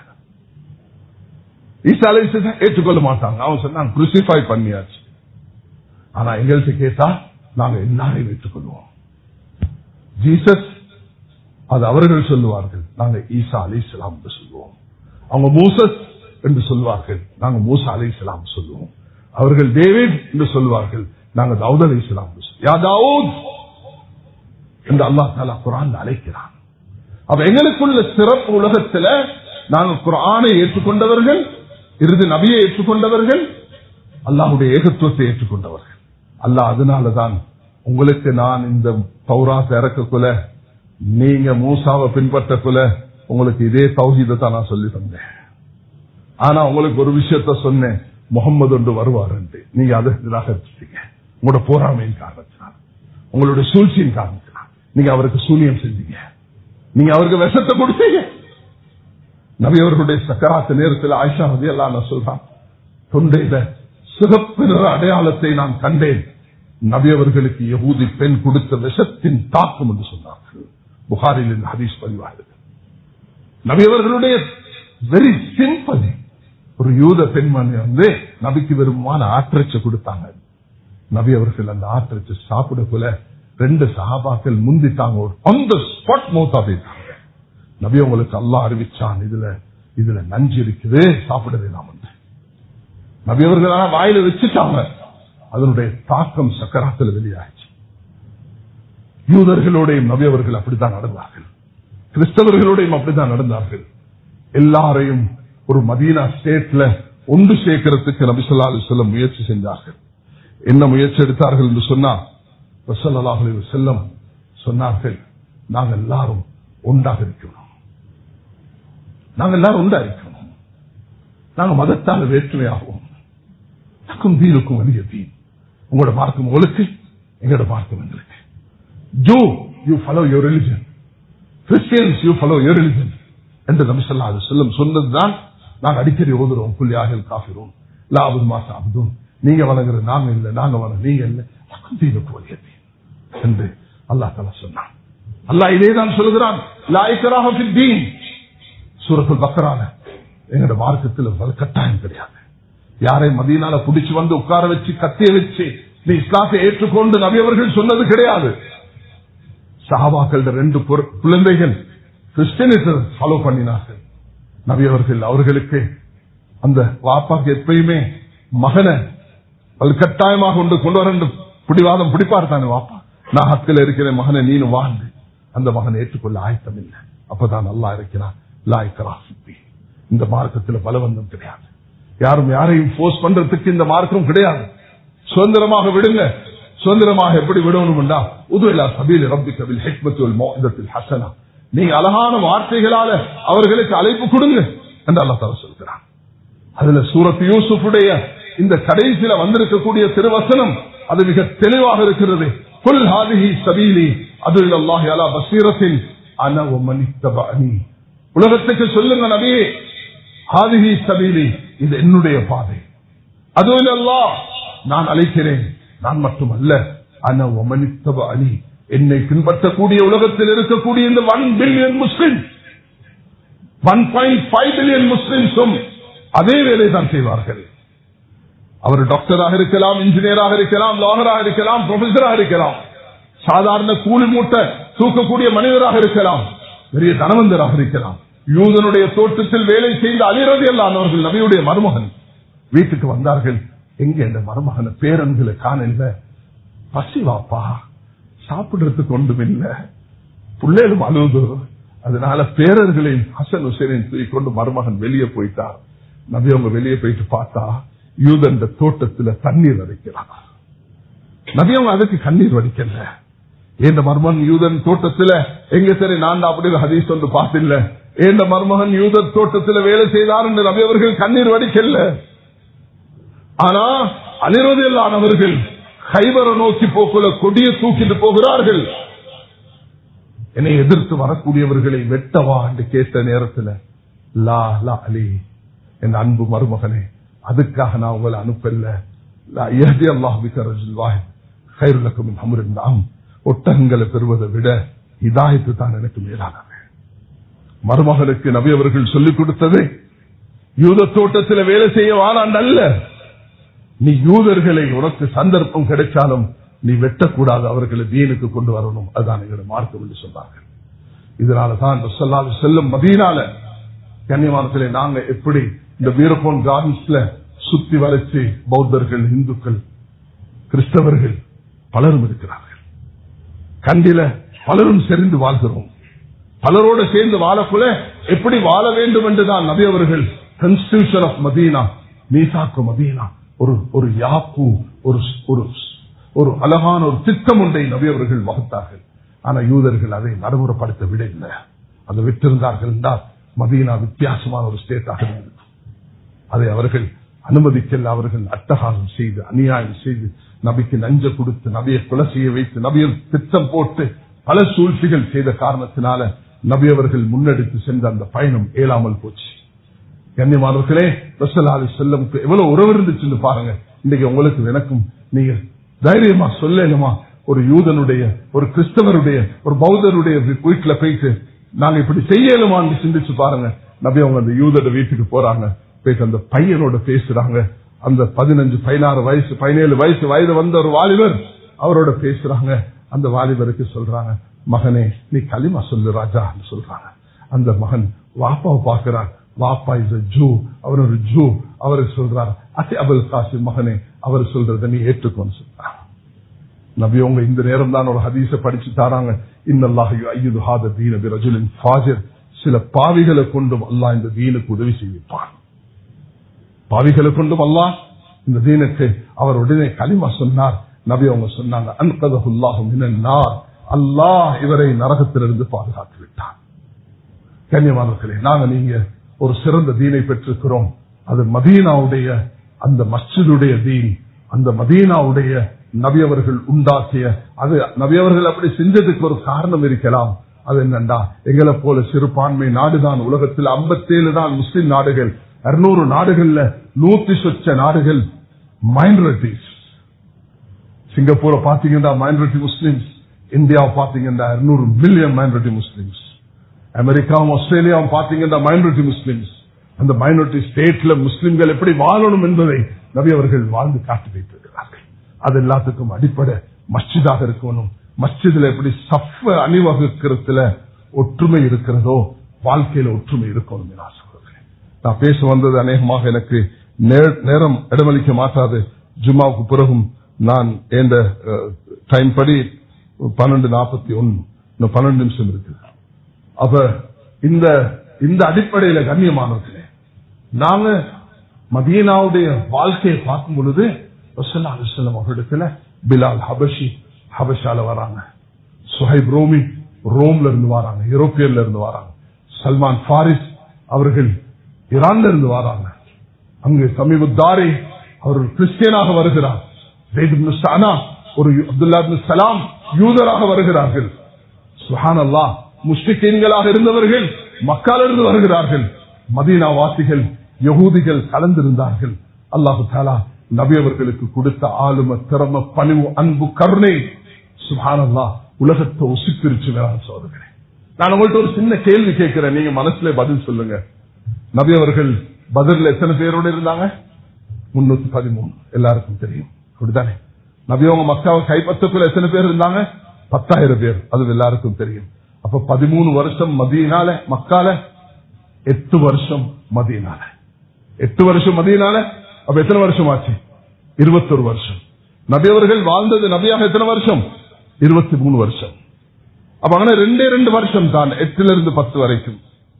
ஈசா அலி ஏற்றுக்கொள்ள மாட்டாங்க அவன் சொன்னாங்க குருசிஃபை பண்ணியாச்சு ஆனா எங்கள்கிட்ட கேட்டா நாங்க எல்லாரையும் ஏற்றுக்கொள்வோம் ஜீசஸ் அது அவர்கள் சொல்லுவார்கள் நாங்க ஈசா அலி இஸ்லாம் என்று சொல்லுவோம் அவங்க மூசஸ் என்று சொல்வார்கள் நாங்க மூசா அலி இஸ்லாம் சொல்லுவோம் அவர்கள் டேவிட் என்று சொல்வார்கள் நாங்க தாவூத் அலி இஸ்லாம் யா தாவூத் என்று அல்லா தாலா குரான் அழைக்கிறான் அப்ப எங்களுக்குள்ள சிறப்பு உலகத்துல நாங்கள் குரானை ஏற்றுக்கொண்டவர்கள் இறுதி நபியை ஏற்றுக்கொண்டவர்கள் அல்லாஹுடைய ஏகத்துவத்தை ஏற்றுக்கொண்டவர்கள் அல்லாஹ் அதனாலதான் உங்களுக்கு நான் இந்த பௌராச இறக்கக்குள்ள நீங்க மூசாவை பின்பற்றக்குள்ள உங்களுக்கு இதே தௌஹீதை தான் நான் சொல்லி தந்தேன் ஆனா உங்களுக்கு ஒரு விஷயத்த சொன்னேன் முகம்மது ஒன்று வருவார் நீங்க அதை நிராகரிச்சிட்டீங்க உங்களோட போராமையின் காரணத்தினால் உங்களுடைய சூழ்ச்சியின் காரணத்தினால் நீங்க அவருக்கு சூனியம் செஞ்சீங்க நீங்க அவருக்கு விஷத்தை கொடுத்தீங்க நபி அவர்களுடைய சக்கராத்து நேரத்தில் ஆயிஷா நதி எல்லாம் சொல்றான் தொண்டையில சிறப்பு நிற அடையாளத்தை நான் கண்டேன் நபி அவர்களுக்கு யகூதி பெண் கொடுத்த விஷத்தின் தாக்கம் என்று சொன்னார்கள் புகாரில் இந்த ஹதீஸ் பதிவாகிறது நபி அவர்களுடைய வெரி சிம்பிள் ஒரு யூத பெண்மணி வந்து நபிக்கு விரும்பமான ஆற்றச்ச கொடுத்தாங்க நபி அவர்கள் அந்த ஆற்றச்ச சாப்பிடக்குள்ள ரெண்டு சகாபாக்கள் முந்திட்டாங்க அந்த ஸ்பாட் மௌத்தா போயிட்டாங்க நபி உங்களுக்கு அல்லா அறிவிச்சான் இதுல இதுல நஞ்சு இருக்குது சாப்பிட வேணாம் நபி அவர்கள் வாயில வச்சுட்டாங்க அதனுடைய தாக்கம் சக்கராத்தில் வெளியாச்சு யூதர்களோடையும் நபி அவர்கள் அப்படித்தான் நடந்தார்கள் கிறிஸ்தவர்களோடையும் அப்படித்தான் நடந்தார்கள் எல்லாரையும் ஒரு மதீனா ஸ்டேட்ல ஒன்று சேர்க்கிறதுக்கு நபிசல்லா அலி செல்லம் முயற்சி செஞ்சார்கள் என்ன முயற்சி எடுத்தார்கள் என்று சொன்னா ரசல்லாஹ் அலி செல்லம் சொன்னார்கள் நாங்கள் எல்லாரும் ஒன்றாக இருக்கணும் நாங்கள் எல்லாரும் ஒன்றா இருக்கணும் நாங்கள் மதத்தால் வேற்றுமையாகவும் எனக்கும் தீனுக்கும் വലിய தீன் உங்களோட மார்க்கம் உங்களுக்கு எங்களோட மார்க்கம் எங்களுக்கு Jew you follow your religion Christians you follow your religion என்று நபிசல்லா அது சொல்லும் சொன்னதுதான் நாங்க அடிக்கடி ஓதுறோம் புள்ளியாக காஃபிரோம் லாபது மாசம் அப்தும் நீங்க வழங்குற நாங்க இல்ல நாங்க வழங்க நீங்க இல்ல எனக்கும் தீனுக்கு വലിய தீன் என்று அல்லாஹ் தலா சொன்னான் அல்லாஹ் இதே தான் சொல்லுகிறான் லாய்க்கராக தீன் சூரத்துல் பக்கரான எங்களோட மார்க்கத்தில் கட்டாயம் கிடையாது யாரை மதியனால புடிச்சு வந்து உட்கார வச்சு கத்திய வச்சு நீ இஸ்லாத்தை ஏற்றுக்கொண்டு நபி அவர்கள் சொன்னது கிடையாது சஹாபாக்கள் ரெண்டு குழந்தைகள் கிறிஸ்டியனிசம் ஃபாலோ பண்ணினார்கள் நபி அவர்கள் அவர்களுக்கு அந்த வாப்பாக்கு எப்பயுமே மகனை கட்டாயமாக கொண்டு கொண்டு வர பிடிவாதம் பிடிப்பார் தானே வாப்பா நான் ஹக்கில் இருக்கிற மகனை நீனு வாழ்ந்து அந்த மகனை ஏற்றுக்கொள்ள ஆயத்தம் இல்லை அப்பதான் நல்லா இருக்கிறான் லாய்க்கரா சுத்தி இந்த மார்க்கத்தில் பலவந்தம் கிடையாது யாரும் யாரையும் போர்ஸ் பண்றதுக்கு இந்த மார்க்கம் கிடையாது சுதந்திரமாக விடுங்க சுதந்திரமாக எப்படி விடணும்டா உதுவிலா சபீல் ரப்பி கபில் ஹெக்மத்துல் மோதத்தில் ஹசனா நீங்க அழகான வார்த்தைகளால அவர்களுக்கு அழைப்பு கொடுங்க என்று அல்லா தலா சொல்கிறான் அதுல சூரத் யூசுஃபுடைய இந்த கடைசியில வந்திருக்கக்கூடிய திருவசனம் அது மிக தெளிவாக இருக்கிறது குல் ஹாதிஹி சபீலி அது அல்லாஹி அலா பசீரத்தில் அன மனித்தபனி உலகத்துக்கு சொல்லுங்க நபியே ஹாதிஹி சபீலி இது என்னுடைய பாதை அது அல்லா நான் அழைக்கிறேன் நான் மட்டுமல்ல அன ஒமனித்தப அணி என்னை பின்பற்றக்கூடிய உலகத்தில் இருக்கக்கூடிய இந்த one billion Muslim one point five billion முஸ்லிம்ஸும் அதே வேலை தான் செய்வார்கள் அவர் டாக்டராக இருக்கலாம் இன்ஜினியராக இருக்கலாம் லாகராக இருக்கலாம் ப்ரொஃபசராக இருக்கலாம் சாதாரண கூலி மூட்டை தூக்கக்கூடிய மனிதராக இருக்கலாம் பெரிய தனவந்தராக இருக்கலாம் யூதனுடைய தோட்டத்தில் வேலை செய்த அலிரதி அல்லாதவர்கள் நபியுடைய மருமகன் வீட்டுக்கு வந்தார்கள் எங்க இந்த மருமகன பேரன்களை காணல பசி வாப்பா சாப்பிடுறதுக்கு ஒன்றும் இல்ல பிள்ளைகளும் அழுது அதனால பேரர்களையும் ஹசன் ஹுசேனையும் தூக்கி கொண்டு மருமகன் வெளியே போயிட்டார் நபி அவங்க வெளியே போயிட்டு பார்த்தா யூதன் தோட்டத்துல தண்ணீர் வடிக்கிறான் நபி அவங்க அதுக்கு கண்ணீர் வடிக்கல ஏந்த மருமகன் யூதன் தோட்டத்துல எங்க சரி நான் அப்படி ஹதீஸ் ஒன்று பார்த்தில்ல ஏந்த மருமகன் யூதன் தோட்டத்துல வேலை செய்தார் என்று நபி அவர்கள் கண்ணீர் வடிக்கல ஆனா அனிரோதியல்லானவர்கள் கைவரை நோக்கி போக்குள்ள கொடிய தூக்கிட்டு போகிறார்கள் என்னை எதிர்த்து வரக்கூடியவர்களை வெட்டவா என்று கேட்ட நேரத்தில் லா லா அலி என் அன்பு மருமகனே அதுக்காக நான் உங்களை அனுப்பல ஒட்டகங்களை பெறுவதை விட இதாயத்து தான் எனக்கு மேலானது மருமகனுக்கு நபி அவர்கள் சொல்லிக் கொடுத்தது யூத தோட்டத்தில் வேலை செய்ய வாரான் அல்ல நீ யூதர்களை உனக்கு சந்தர்ப்பம் கிடைச்சாலும் நீ வெட்டக்கூடாது அவர்களை தீனுக்கு கொண்டு வரணும் அதுதான் எங்களோட மார்க்கம் என்று சொன்னார்கள் இதனாலதான் சொல்லாது செல்லும் மதியனால கன்னியமானத்திலே நாங்க எப்படி இந்த வீரபோன் கார்டன்ஸ்ல சுத்தி வளைச்சு பௌத்தர்கள் இந்துக்கள் கிறிஸ்தவர்கள் பலரும் இருக்கிறார்கள் கண்டில பலரும் செறிந்து வாழ்கிறோம் பலரோடு சேர்ந்து வாழக்குள்ள எப்படி வாழ வேண்டும் என்றுதான் நபி அவர்கள் கான்ஸ்டியூஷன் ஆஃப் மதீனா மீசாக்கு மதீனா ஒரு ஒரு யாப்பு ஒரு ஒரு ஒரு அழகான ஒரு திட்டம் ஒன்றை நபி அவர்கள் வகுத்தார்கள் ஆனா யூதர்கள் அதை நடைமுறைப்படுத்த விட இல்லை அதை விட்டிருந்தார்கள் என்றால் மதீனா வித்தியாசமான ஒரு ஸ்டேட்டாக இருந்தது அதை அவர்கள் அனுமதிக்கல அவர்கள் அட்டகாசம் செய்து அநியாயம் செய்து நபிக்கு நஞ்ச கொடுத்து நபியை கொலை செய்ய வைத்து நபியை திட்டம் போட்டு பல சூழ்ச்சிகள் செய்த காரணத்தினால நபி அவர்கள் முன்னெடுத்து சென்ற அந்த பயணம் ஏலாமல் போச்சு கண்ணியமானவர்களே ரசலாலி செல்லமுக்கு எவ்வளவு உறவு இருந்துச்சுன்னு பாருங்க இன்னைக்கு உங்களுக்கு எனக்கும் நீங்க தைரியமா சொல்லலுமா ஒரு யூதனுடைய ஒரு கிறிஸ்தவருடைய ஒரு பௌத்தருடைய வீட்டுல போயிட்டு நாங்க இப்படி செய்யலுமான்னு சிந்திச்சு பாருங்க நபி அவங்க அந்த யூதோட வீட்டுக்கு போறாங்க போயிட்டு அந்த பையனோட பேசுறாங்க அந்த பதினஞ்சு பதினாறு வயசு பதினேழு வயசு வயது வந்த ஒரு வாலிபர் அவரோட பேசுறாங்க அந்த வாலிபருக்கு சொல்றாங்க மகனே நீ களிமா சொல்லு ராஜா சொல்றாங்க அந்த மகன் வாப்பாவை பார்க்கிறான் வாப்பா இஸ் ஜூ அவர் ஒரு ஜூ அவருக்கு சொல்றார் அசி அபுல் காசிம் மகனே அவர் சொல்றத நீ ஏற்றுக்கோன்னு சொல்றாங்க நபி உங்க இந்த நேரம் தான் ஒரு ஹதீச படிச்சு தாராங்க இன்னல்லாஹு ஐயது ஹாத தீன பிரஜுலின் ஃபாஜர் சில பாவிகளை கொண்டும் அல்லாஹ் இந்த தீனுக்கு உதவி செய்விப்பான் பாவிகளை கொண்டும் அல்லாஹ் இந்த தீனுக்கு அவர் உடனே களிமா சொன்னார் நபி அவங்க சொன்னாங்க அன்கதகுல்லாஹும் மினன்னார் அல்லாஹ் இவரை நரகத்திலிருந்து பாதுகாத்து விட்டார் கண்ணியமானவர்களே நாங்க நீங்க ஒரு சிறந்த தீனை பெற்றிருக்கிறோம் அது மதீனாவுடைய அந்த மஸ்ஜிதுடைய தீன் அந்த மதீனாவுடைய நபி அவர்கள் உண்டாக்கிய அது நபி அவர்கள் அப்படி செஞ்சதுக்கு ஒரு காரணம் இருக்கலாம் அது என்னண்டா எங்களை போல சிறுபான்மை நாடுதான் உலகத்தில் 57 தான் முஸ்லிம் நாடுகள் 200 நாடுகள்ல நூத்தி சொச்ச நாடுகள் மைனாரிட்டிஸ் சிங்கப்பூரை பாத்தீங்கன்னா மைனாரிட்டி முஸ்லிம்ஸ் இந்தியாவை பாத்தீங்கன்னா 200 மில்லியன் மைனாரிட்டி முஸ்லிம்ஸ் அமெரிக்காவும் ஆஸ்திரேலியாவும் பாத்தீங்கன்னா மைனாரிட்டி முஸ்லிம்ஸ் அந்த மைனாரிட்டி ஸ்டேட்ல முஸ்லிம்கள் எப்படி வாழணும் என்பதை நபி அவர்கள் வாழ்ந்து காட்டி வைத்திருக்கிறார்கள் அது எல்லாத்துக்கும் அடிப்படை மஸ்ஜிதாக இருக்கணும் மஸ்ஜிதுல எப்படி சஃப அணிவகுக்கிறதுல ஒற்றுமை இருக்கிறதோ வாழ்க்கையில ஒற்றுமை இருக்கணும் என்று நான் சொல்றேன் நான் பேச வந்தது அநேகமாக எனக்கு நே- நேரம் இடமளிக்க மாட்டாது ஜும்மாவுக்கு பிறகும் நான் எந்த டைம் படி பன்னெண்டு நாற்பத்தி ஒன்னு இன்னும் பன்னெண்டு நிமிஷம் இருக்குது அப்ப இந்த இந்த அடிப்படையில கண்ணியமானவர்களே நாங்க மதீனாவுடைய வாழ்க்கையை பார்க்கும் பொழுது ரசூலுல்லாஹி அலைஹி வஸல்லம் அவர்களிடத்துல பிலால் ஹபஷி ஹபஷால வராங்க சுஹைப் ரோமி ரோம்ல இருந்து வராங்க யூரோப்பியன்ல இருந்து வராங்க சல்மான் பாரிஸ் அவர்கள் ஈரான்ல இருந்து வராங்க அங்கு சமீபத்தாரி அவர்கள் கிறிஸ்டியனாக வருகிறார் ஜெயித் இப்னு சானா ஒரு அப்துல்லா இப்னு சலாம் யூதராக வருகிறார்கள் சுஹான் அல்லா முஸ்லிக்கீன்களாக இருந்தவர்கள் மக்காலிருந்து வருகிறார்கள் மதீனா வாசிகள் யகூதிகள் கலந்திருந்தார்கள் அல்லாஹு தாலா நபி அவர்களுக்கு கொடுத்த ஆளும திறம பணிவு அன்பு கருணை சுஹான் அல்லா உலகத்தை உசிப்பிரிச்சு வேறான் சோதனை நான் உங்கள்ட்ட ஒரு சின்ன கேள்வி கேட்கிறேன் நீங்க மனசுல பதில் சொல்லுங்க நபி அவர்கள் பதில் எத்தனை பேரோட இருந்தாங்க முன்னூத்தி பதிமூணு எல்லாருக்கும் தெரியும் அப்படித்தானே நபி அவங்க மக்காவை கைப்பற்றக்குள்ள எத்தனை பேர் இருந்தாங்க பத்தாயிரம் பேர் அது எல்லாருக்கும் தெரியும் அப்ப பதிமூணு வருஷம் மதியனால மக்கால எட்டு வருஷம் மதியனால எட்டு வருஷம் மதியனால அப்ப எத்தனை வருஷம் ஆச்சு இருபத்தொரு வருஷம் நபி அவர்கள் வாழ்ந்தது நபியாக எத்தனை வருஷம் இருபத்தி மூணு வருஷம் அப்ப அங்கே ரெண்டே ரெண்டு வருஷம் தான் எட்டுல இருந்து பத்து வரைக்கும்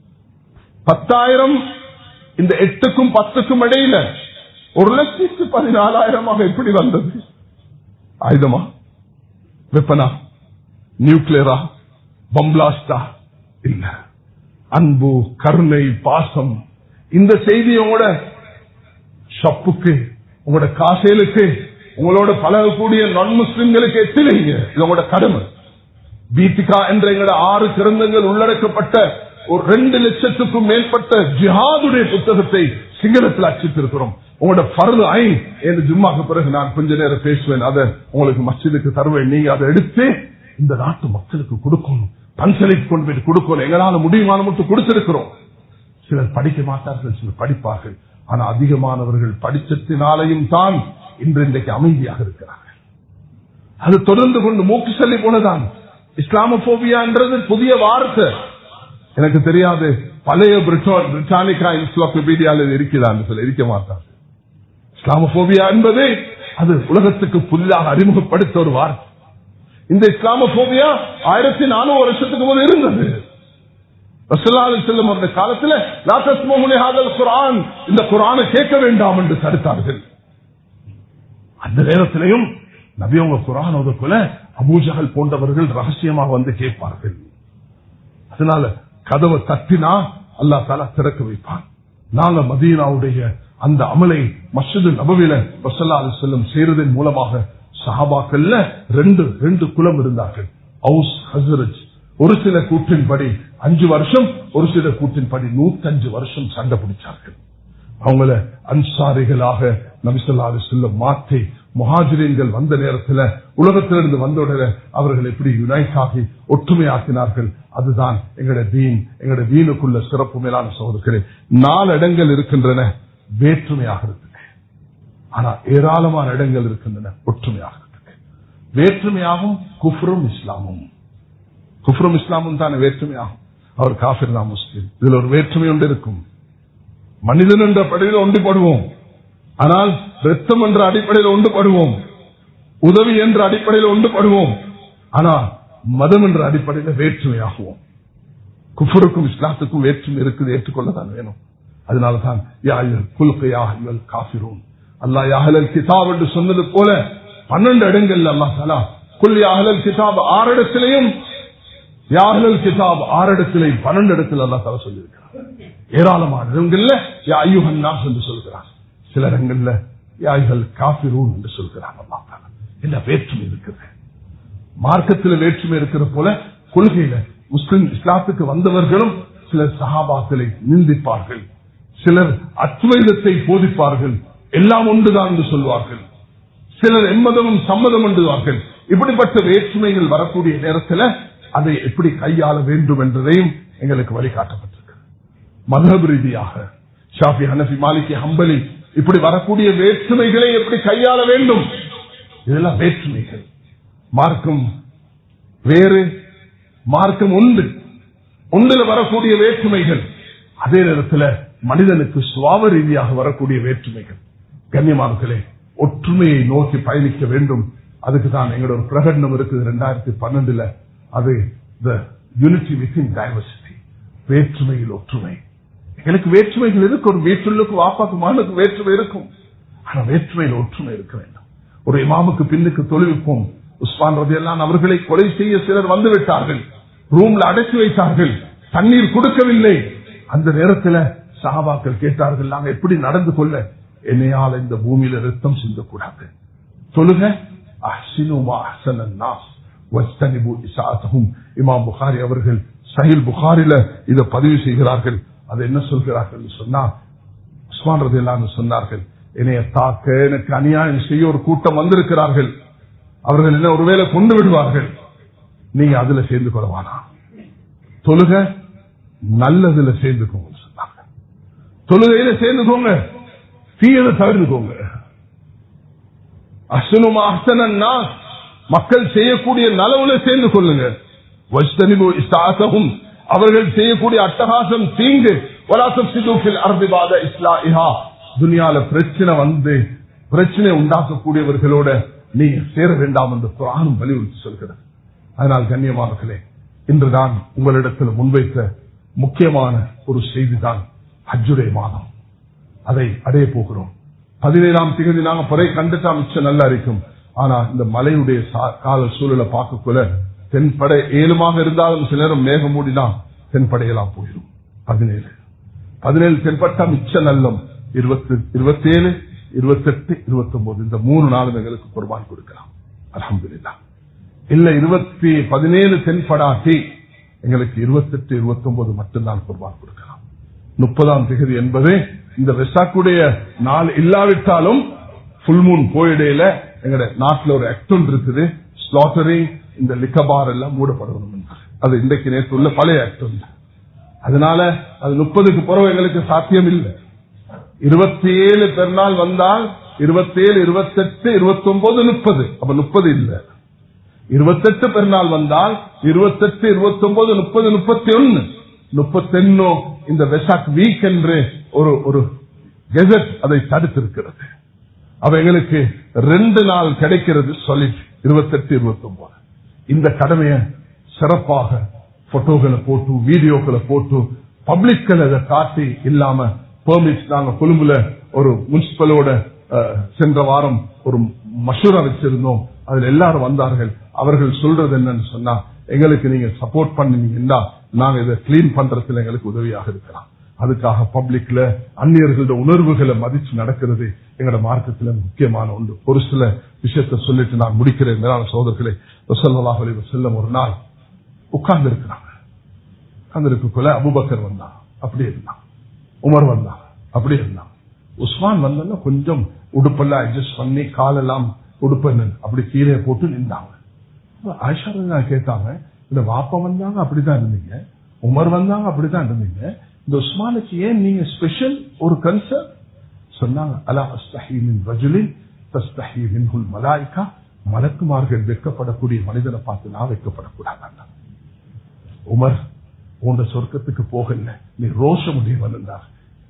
பத்தாயிரம் இந்த எட்டுக்கும் பத்துக்கும் இடையில ஒரு லட்சத்து பதினாலாயிரமாக எப்படி வந்தது ஆயுதமா வெப்பனா நியூக்ளியரா பம்லாஸ்டா இல்ல அன்பு கருணை பாசம் இந்த செய்தியோட ஷப்புக்கு உங்களோட காசேலுக்கு உங்களோட பழகக்கூடிய நான் முஸ்லிம்களுக்கு எத்திலைங்க இது உங்களோட கடமை பீத்திகா என்ற எங்களோட ஆறு கிரந்தங்கள் உள்ளடக்கப்பட்ட ஒரு ரெண்டு லட்சத்துக்கும் மேற்பட்ட ஜிஹாதுடைய புத்தகத்தை சிங்களத்தில் அச்சிட்டிருக்கிறோம் உங்களோட பருது ஐ என்று ஜும்மாக்கு பிறகு நான் கொஞ்ச நேரம் பேசுவேன் அதை உங்களுக்கு மஸ்ஜிதுக்கு தருவேன் நீங்க அதை எடுத்து இந்த நாட்டு மக்களுக்கு கொடுக்கணும் பன்சலைக்கு கொண்டு போய் கொடுக்கணும் எங்களால முடியுமான மட்டும் கொடுத்திருக்கிறோம் சிலர் படிக்க மாட்டார்கள் சிலர் படிப்பார்கள் ஆனா அதிகமானவர்கள் படிச்சத்தினாலையும் தான் இன்று இன்றைக்கு அமைதியாக இருக்கிறார்கள் அது தொடர்ந்து கொண்டு மூக்கு சொல்லி போனதான் இஸ்லாமோபியா என்றது புதிய வார்த்தை எனக்கு தெரியாது பழைய பிரிட்டோ- பிரிட்டானிக்கா இன்ஸ்லோபீடியாவில் இருக்கிறான்னு சொல்ல இருக்க மாட்டார் இஸ்லாமோபியா என்பது அது உலகத்துக்கு புதிதாக அறிமுகப்படுத்த ஒரு வார்த்தை இந்த இஸ்லாமோபியா ஆயிரத்தி நானூறு வருஷத்துக்கு முன் இருந்தது ரசூலுல்லாஹி செல்லும் அந்த காலத்தில் லா தஸ்மஹு லிஹாதல் குர்ஆன் இந்த குர்ஆனை கேட்க வேண்டாம் என்று தடுத்தார்கள் அந்த நேரத்திலையும் நபி அவங்க குரான் ஓதக்குள்ள அபூஜகல் போன்றவர்கள் ரகசியமாக வந்து கேட்பார்கள் அதனால கதவை தட்டினா அல்லா தாலா திறக்க வைப்பான் நாங்க மதீனாவுடைய அந்த அமலை மஸ்ஜிது நபவில வசல்லா அலி செல்லும் செய்யறதன் மூலமாக சஹாபாக்கள்ல ரெண்டு ரெண்டு குலம் இருந்தார்கள் அவுஸ் ஹசரஜ் ஒரு சில கூற்றின்படி அஞ்சு வருஷம் ஒரு சில கூற்றின்படி நூத்தஞ்சு வருஷம் சண்டை பிடிச்சார்கள் அவங்கள அன்சாரிகளாக நபிசல்லா செல்லும் மாற்றி முஹாஜிரீன்கள் வந்த நேரத்தில் உலகத்திலிருந்து வந்தவுடனே அவர்கள் எப்படி யுனைட் ஆகி ஒற்றுமையாக்கினார்கள் அதுதான் எங்களுடைய தீன் எங்களுடைய தீனுக்குள்ள சிறப்பு மேலான சகோதரர்களே நாலு இடங்கள் இருக்கின்றன வேற்றுமையாக இருக்கு ஆனா ஏராளமான இடங்கள் இருக்கின்றன ஒற்றுமையாக இருக்கு வேற்றுமையாகும் குஃப்ரும் இஸ்லாமும் குஃப்ரும் இஸ்லாமும் தானே வேற்றுமையாகும் அவர் காஃபிர் தான் முஸ்லீம் இதுல ஒரு வேற்றுமை ஒன்று இருக்கும் மனிதன் என்ற அடிப்படையில் ஒன்றுபடுவோம் ஆனால் ரத்தம் என்ற அடிப்படையில் ஒன்றுபடுவோம் உதவி என்ற அடிப்படையில் ஒன்றுபடுவோம் ஆனால் மதம் என்ற அடிப்படையில் வேற்றுமையாகுவோம் குஃபருக்கும் இஸ்லாத்துக்கும் வேற்றுமை இருக்குது ஏற்றுக்கொள்ளத்தான் வேணும் அதனாலதான் காபிரூன் அல்லா யாஹலல் கிதாப் என்று சொன்னது போல பன்னெண்டு இடங்கள்ல அல்லா தலா குல் யாஹலல் கிதாப் ஆறு இடத்திலையும் யாஹலல் கிதாப் ஆறு இடத்திலையும் பன்னெண்டு இடத்துல அல்லா தலா சொல்லியிருக்கிறார் ஏராளமான இடங்கள்ல ஐயுஹன்னாஸ் என்று சொல்கிறார் சில இடங்கள்ல யாய்கள் காபிரூன் என்று சொல்கிறார் அல்லா தலா என்ன வேற்றுமை இருக்குது மார்க்கத்தில் வேற்றுமை இருக்கிற போல கொள்கையில முஸ்லிம் இஸ்லாத்துக்கு வந்தவர்களும் சிலர் சஹாபாக்களை நிந்திப்பார்கள் சிலர் அத்வைதத்தை போதிப்பார்கள் எல்லாம் ஒன்றுதான் என்று சொல்வார்கள் சிலர் எம்மதமும் சம்மதம் என்றுவார்கள் இப்படிப்பட்ட வேற்றுமைகள் வரக்கூடிய நேரத்தில் அதை எப்படி கையாள வேண்டும் என்றதையும் எங்களுக்கு வழிகாட்டப்பட்டிருக்கு மதபு ரீதியாக ஷாஃபி ஹனஃபி மாலிகி ஹம்பலி இப்படி வரக்கூடிய வேற்றுமைகளை எப்படி கையாள வேண்டும் இதெல்லாம் வேற்றுமைகள் மார்க்கம் வேறு மார்க்கம் உண்டு ஒன்றில் வரக்கூடிய வேற்றுமைகள் அதே நேரத்தில் மனிதனுக்கு சுவாவ ரீதியாக வரக்கூடிய வேற்றுமைகள் கண்ணியமானங்களே ஒற்றுமையை நோக்கி பயணிக்க வேண்டும் அதுக்கு தான் எங்களோட ஒரு பிரகடனம் இருக்குது ரெண்டாயிரத்தி பன்னெண்டுல அது யூனிட்டி வித்தின் டைவர்சிட்டி வேற்றுமையில் ஒற்றுமை எங்களுக்கு வேற்றுமைகள் இருக்கு ஒரு வீட்டுள்ளுக்கு வாப்பாக்கு மகனுக்கு வேற்றுமை இருக்கும் ஆனா வேற்றுமையில் ஒற்றுமை இருக்க வேண்டும் ஒரு இமாமுக்கு பின்னுக்கு தொழில்நுட்பம் உஸ்மான் ரதி எல்லாம் அவர்களை கொலை செய்ய சிலர் வந்து விட்டார்கள் ரூம்ல அடைத்து வைத்தார்கள் தண்ணீர் கொடுக்கவில்லை அந்த நேரத்தில் சஹாபாக்கள் கேட்டார்கள் நாங்க எப்படி நடந்து கொள்ள என்னையால் இந்த பூமியில ரத்தம் சிந்தக்கூடாது சொல்லுங்க இமாம் புகாரி அவர்கள் சஹில் புகாரில இதை பதிவு செய்கிறார்கள் அது என்ன சொல்கிறார்கள் சொன்னா உஸ்மான் ரதி எல்லாம் சொன்னார்கள் என்னைய தாக்க எனக்கு அநியாயம் செய்ய ஒரு கூட்டம் வந்திருக்கிறார்கள் அவர்கள் என்ன ஒருவேளை கொண்டு விடுவார்கள் நீங்க அதுல சேர்ந்து கொள்ளவானா தொழுக நல்லதுல சேர்ந்துக்கோங்க சொன்னாங்க தொழுகையில சேர்ந்துக்கோங்க தீயதை தவிர்த்துக்கோங்க அசனுமா அசனா மக்கள் செய்யக்கூடிய நலவுல சேர்ந்து கொள்ளுங்க அவர்கள் செய்யக்கூடிய அட்டகாசம் தீங்கு துனியால பிரச்சனை வந்து பிரச்சனை உண்டாக்கக்கூடியவர்களோட நீங்க சேர வேண்டாம் என்று புராணம் வலியுறுத்தி சொல்கிறது அதனால் கண்ணியமானர்களே இன்றுதான் உங்களிடத்தில் முன்வைத்த முக்கியமான ஒரு செய்திதான் ஹஜ்ஜுடைய மாதம் அதை அடைய போகிறோம் பதினேழாம் திகதி நாங்க பிறை கண்டுட்டா மிச்சம் நல்லா இருக்கும் ஆனா இந்த மலையுடைய கால சூழலை பார்க்கக்குள்ள தென்படை ஏழுமாக இருந்தாலும் சில நேரம் மேகம் மூடிதான் தென்படையெல்லாம் போயிடும் பதினேழு பதினேழு தென்பட்டா மிச்ச நல்லம் இருபத்தி இருபத்தி ஏழு இருபத்தி எட்டு இருபத்தி ஒன்பது இந்த மூணு நாளும் எங்களுக்கு குர்பான் கொடுக்கலாம் அலமதுல்லா இல்ல இருபத்தி பதினேழு தென்படாட்டி எங்களுக்கு இருபத்தி எட்டு இருபத்தி ஒன்பது மட்டும்தான் குர்பான் கொடுக்கலாம் முப்பதாம் தேதி என்பது இந்த வெசாக்குடைய நாள் இல்லாவிட்டாலும் புல் மூன் போயிடையில எங்க நாட்டில் ஒரு ஆக்ட் ஒன்று இருக்குது ஸ்லாட்டரிங் இந்த லிக்கபார் எல்லாம் மூடப்படணும் அது இன்றைக்கு நேற்று உள்ள பழைய ஆக்ட் ஒன்று அதனால அது முப்பதுக்கு பிறகு எங்களுக்கு சாத்தியம் இல்லை இருபத்தி ஏழு பெருநாள் வந்தால் இருபத்தேழு இருபத்தெட்டு இருபத்தி ஒன்பது முப்பது அப்ப முப்பது இல்லை இருபத்தெட்டு பெருநாள் வந்தால் இருபத்தெட்டு இருபத்தி ஒன்பது முப்பது முப்பத்தி ஒன்னு முப்பத்தொன்னு இந்த வெசாக் வீக் என்று ஒரு ஒரு கெசட் அதை தடுத்திருக்கிறது அவ எங்களுக்கு ரெண்டு நாள் கிடைக்கிறது சொல்லிட்டு இருபத்தெட்டு இருபத்தி ஒன்பது இந்த கடமையை சிறப்பாக போட்டோகளை போட்டு வீடியோக்களை போட்டு பப்ளிக்கள் அதை காட்டி இல்லாம பெர்மிட் நாங்க கொழும்புல ஒரு முனிசிபலோட சென்ற வாரம் ஒரு மசூரா வச்சிருந்தோம் அதுல எல்லாரும் வந்தார்கள் அவர்கள் சொல்றது என்னன்னு சொன்னா எங்களுக்கு நீங்க சப்போர்ட் பண்ணினீங்கன்னா நாங்க இதை கிளீன் பண்றதுல எங்களுக்கு உதவியாக இருக்கலாம் அதுக்காக பப்ளிக்ல அந்நியர்களோட உணர்வுகளை மதிச்சு நடக்கிறது எங்களோட மார்க்கத்துல முக்கியமான ஒன்று ஒரு சில விஷயத்த சொல்லிட்டு நான் முடிக்கிறேன் மேலான சோதர்களே வசல்லாஹ் அலி வசல்லம் ஒரு நாள் உட்கார்ந்து இருக்கிறாங்க உட்கார்ந்து இருக்கக்குள்ள அபுபக்கர் வந்தான் அப்படி இருந்தான் உமர் வந்தான் அப்படி இருந்தான் உஸ்மான் வந்தோன்னா கொஞ்சம் உடுப்பெல்லாம் அட்ஜஸ்ட் பண்ணி காலெல்லாம் உடுப்பு அப்படி கீழே போட்டு நின்றாங்க ஆயிஷா கேட்டாங்க இந்த வாப்பா வந்தாங்க அப்படிதான் இருந்தீங்க உமர் வந்தாங்க அப்படிதான் இருந்தீங்க இந்த உஸ்மானுக்கு ஏன் நீங்க ஸ்பெஷல் ஒரு கன்சர்ன் சொன்னாங்க அலா அஸ்தஹீமின் ரஜுலின் தஸ்தஹீமின் மலாய்க்கா மலக்குமார்கள் வெட்கப்படக்கூடிய மனிதனை பார்த்து நான் வைக்கப்படக்கூடாது உமர் உண்ட சொர்க்கத்துக்கு போகல நீ ரோஷம் உடையவன் என்றார்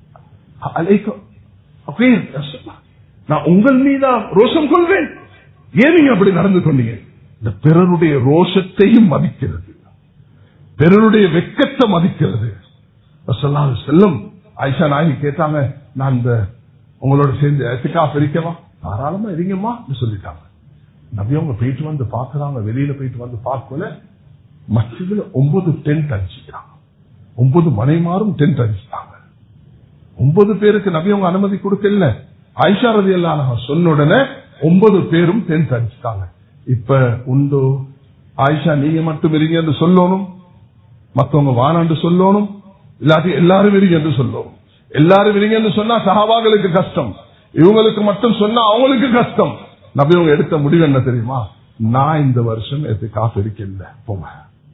நான் உங்கள் மீதா ரோஷம் கொள்வேன் ஏன் நீங்க அப்படி நடந்து கொண்டீங்க இந்த பிறருடைய ரோஷத்தையும் மதிக்கிறது பிறருடைய வெக்கத்தை மதிக்கிறது செல்லும் ஆயிஷா நாயகி கேட்டாங்க நான் இந்த உங்களோட சேர்ந்து எத்திக்கா பிரிக்கவா தாராளமா இருங்கம்மா சொல்லிட்டாங்க நபி அவங்க போயிட்டு வந்து பாக்குறாங்க வெளியில போயிட்டு வந்து பார்க்கல மசிதுல ஒன்பது டென்ட் அடிச்சுக்கிறாங்க ஒன்பது மனைமாரும் டென்ட் அடிச்சுட்டாங்க ஒன்பது பேருக்கு நபி அவங்க அனுமதி கொடுக்கல ஐஷா ரதி எல்லாம் சொன்ன உடனே ஒன்பது பேரும் டென்ட் அடிச்சுட்டாங்க இப்ப உண்டு ஆயிஷா நீங்க மட்டும் இருங்க என்று சொல்லணும் மத்தவங்க வானாண்டு சொல்லணும் இல்லாட்டி எல்லாரும் இருங்க என்று சொல்லணும் எல்லாரும் இருங்க என்று சொன்னா சகாபாக்களுக்கு கஷ்டம் இவங்களுக்கு மட்டும் சொன்னா அவங்களுக்கு கஷ்டம் நபி அவங்க எடுத்த முடிவு என்ன தெரியுமா நான் இந்த வருஷம் எது காசு இருக்கல போங்க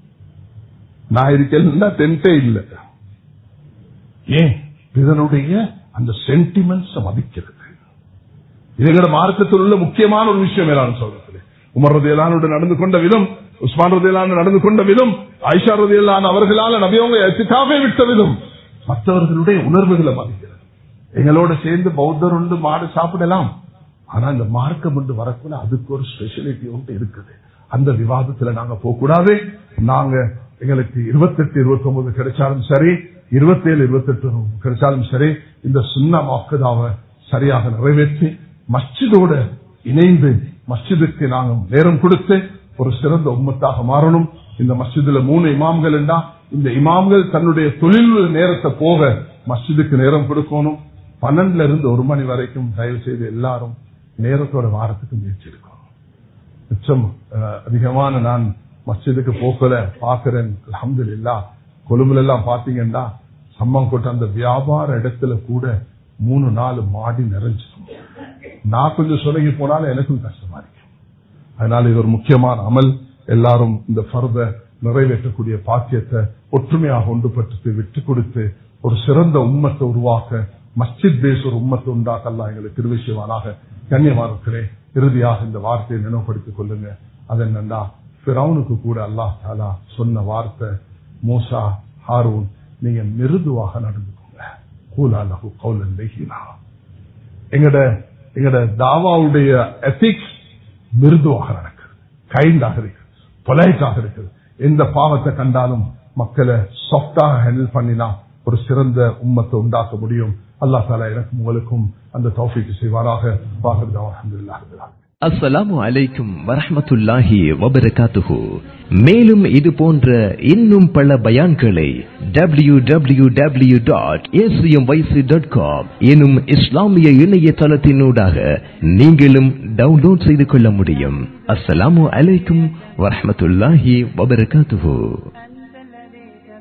நான் இருக்கல டென்ட்டே இல்லை ஏன் இதனுடைய அந்த சென்டிமெண்ட்ஸ் மதிக்கிறது இதுகிற மார்க்கத்தில் உள்ள முக்கியமான ஒரு விஷயம் மேலான சொல்றது உமர் ரதையிலானோடு நடந்து கொண்ட விதம் உஸ்மான் ரதையிலான நடந்து கொண்ட விதம் ஐஷா ரதையிலான அவர்களால் நபியவங்க எத்துக்காவே விட்ட விதம் மற்றவர்களுடைய உணர்வுகளை மதிக்கிறது எங்களோட சேர்ந்து பௌத்தர் உண்டு மாடு சாப்பிடலாம் ஆனா இந்த மார்க்கம் உண்டு வரக்குள்ள அதுக்கு ஒரு ஸ்பெஷலிட்டி ஒன்று இருக்குது அந்த விவாதத்துல நாங்க போக கூடாது நாங்க எங்களுக்கு இருபத்தெட்டு இருபத்தி ஒன்பது கிடைச்சாலும் சரி இருபத்தேழு இருபத்தெட்டு கிடைச்சாலும் சரி இந்த சுண்ண மாக்குதாவை சரியாக நிறைவேற்றி மஸ்ஜிதோட இணைந்து மஸ்ஜிதுக்கு நாங்கள் நேரம் கொடுத்து ஒரு சிறந்த உம்மத்தாக மாறணும் இந்த மஸ்ஜிதுல மூணு இமாம்கள் என்றா இந்த இமாம்கள் தன்னுடைய தொழில் நேரத்தை போக மஸ்ஜிதுக்கு நேரம் கொடுக்கணும் பன்னெண்டுல இருந்து ஒரு மணி வரைக்கும் தயவு செய்து எல்லாரும் நேரத்தோட வாரத்துக்கு முயற்சி எடுக்கணும் மிச்சம் அதிகமான நான் மஸ்ஜிதுக்கு போக்கல பாக்குறேன் அஹமது இல்லா கொழும்புல எல்லாம் பாத்தீங்கன்னா சம்மங்கோட்டை அந்த வியாபார இடத்துல கூட மூணு நாலு மாடி நிறைஞ்சிடும் நான் கொஞ்சம் சொலகி போனாலும் எனக்கும் கஷ்டமா இருக்கு அதனால இது ஒரு முக்கியமான அமல் எல்லாரும் இந்த பருவ நிறைவேற்றக்கூடிய பாக்கியத்தை ஒற்றுமையாக ஒன்றுபட்டு விட்டு கொடுத்து ஒரு சிறந்த உம்மத்தை உருவாக்க மஸ்ஜித் பேஸ் ஒரு உம்மத்தை உண்டாக்கல்லாம் எங்களுக்கு திருவிஷயவானாக கண்ணியமானே இறுதியாக இந்த வார்த்தையை நினைவுபடுத்திக் கொள்ளுங்க அது என்னன்னா பிறவுனுக்கு கூட அல்லாஹ் தாலா சொன்ன வார்த்தை மூசா ஹாரூன் நீங்க மிருதுவாக நடந்துக்கோங்க கூலா லகு கௌலன் லெஹினா எங்கட எங்கட தாவாவுடைய எத்திக்ஸ் மிருதுவாக நடக்குது கைண்டாக இருக்குது பொலைட்டாக இருக்குது எந்த பாவத்தை கண்டாலும் மக்களை சாஃப்டாக ஹேண்டில் பண்ணினா ஒரு சிறந்த உம்மத்தை உண்டாக்க முடியும் அல்லா தாலா எனக்கும் உங்களுக்கும் அந்த தௌஃபிக்கு செய்வாராக பாகர்தா அஹமதுல்லா அஸ்ஸலாமு அலைக்கும் வரஹமத்துல்லாஹி வபரகாத்துஹு மேலும் இது போன்ற இன்னும் பல பயான்களை W W W dot dot com எனும் இஸ்லாமிய இணையதளத்தினூடாக நீங்களும் டவுன்லோட் செய்து கொள்ள முடியும் அஸ்ஸலாமு அலைக்கும் வரஹமத்துல்லாஹி வபரகாத்துஹு